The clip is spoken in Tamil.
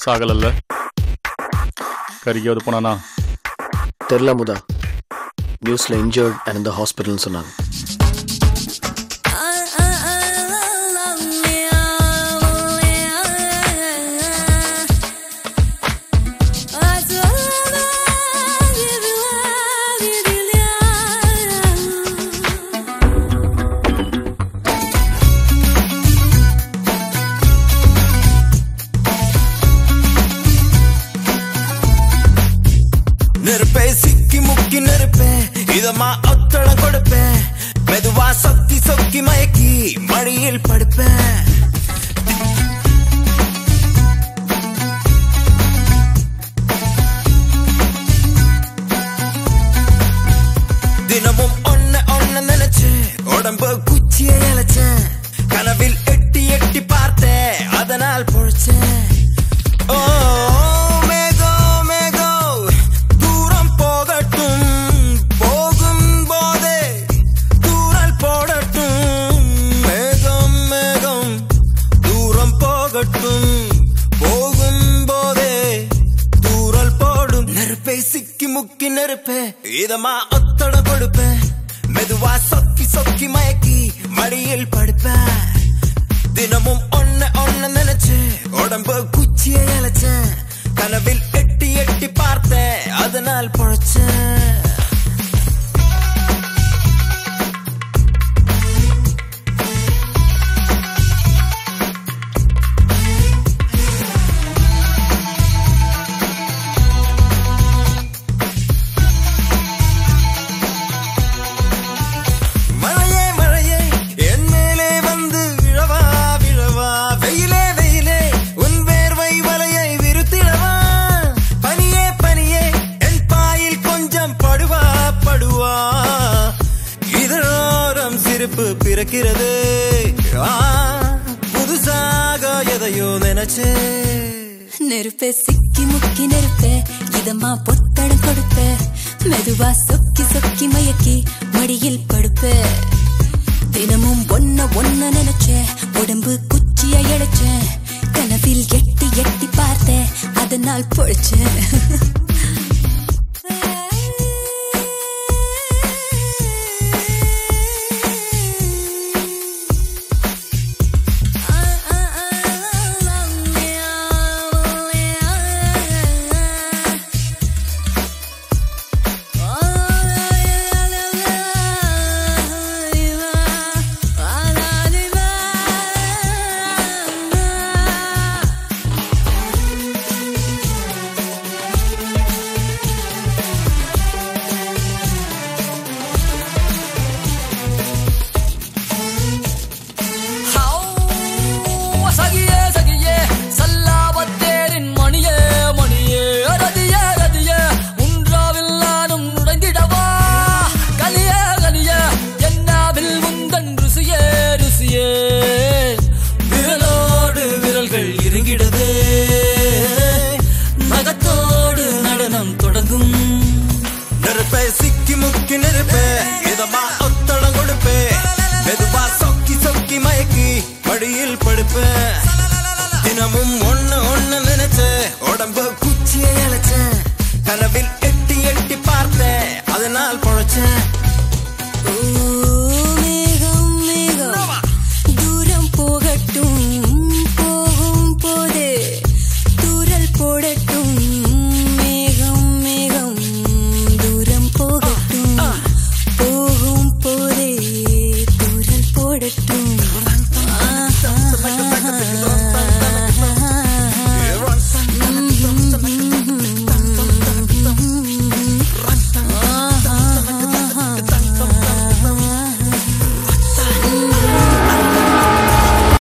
சாகலல்ல கறிக்காவது போனானா தெரில முதா நியூஸில் இன்ஜர்ட் அண்ட் இந்த ஹாஸ்பிட்டல்னு சொன்னாங்க நெருப்பே சிக்கி முக்கி நெருப்பேன் இதமா ஒத்தடம் கொடுப்பேன் மெதுவா சொக்கி சொக்கி மயக்கி மடியில் படுப்பேன் தினமும் ஒன்ன ஒன்ன நினைச்சு உடம்பு குச்சியை இழைச்சேன் கனவில் எட்டி எட்டி பார்த்தேன் அதனால் பொழைச்சேன் ஓ மேகம் மேகம் தூரம் போகட்டும் போகும் போதே தூரல் போடட்டும் மேகம் மேகம் தூரம் போகட்டும் போகும் போதே தூரல் போடும் நெருப்பை சிக்கி முக்கி நெருப்பே இதமா ஒத்தட கொடுப்பேன் மெதுவா சொக்கி சொக்கி மயக்கி மடியில் படுப்பேன் தினமும் ஒன்ன ஒன்ன நினைச்சு உடம்பு குச்சியை இழைச்சேன் கனவில் எட்டி எட்டி பார்த்தேன் அதனால் பொழைச்சேன் மழையே மழையே என் மேலே வந்து விழவா விழவா வெயிலே வெயிலே உன் வேர்வை வலையை விருத்திடவா பனியே பனியே என் பாயில் கொஞ்சம் படுவா படுவா இதழோரம் சிரிப்பு பிறக்கிறது ஆ, புதுசாக எதையோ நினைச்சே நெருப்பே சிக்கி முக்கி நெருப்பே இதமா பொத்தடம் கொடுப்பே மெதுவா சொக்கி சொக்கி மயக்கி மடியில் படுப்பே தினமும் ஒன்ன ஒன்ன நினைச்சே உடம்பு குச்சிய இழைச்சேன் கனவில் எட்டி எட்டி பார்த்தேன் அதனால் பொழைச்சேன் சகியே சகியே சல்லாபத்தேரின் மணியே மணியே ரதியே ரதியே உன்றாவில் நானும் நுழைந்திடவா கலியே கலியே என்னாவில் முந்தன் ருசியே ருசியே விரலோடு விரல்கள் இறங்கிடதே நகத்தோடு நடனம் தொடங்கும் நெருப்பே சிக்கி முக்கி நெருப்பே இதமா ஒத்தடம் கொடுப்பே மெதுவா சொக்கி சொக்கி மயக்கி மடியில் படுப்பே தினமும் ஒண்ணு ஒண்ணு நினைச்ச உடம்பு குச்சியை இழைச்சேன் கனவில் எட்டி எட்டி பார்த்தேன் அதனால் பொழைச்சேன் ஊ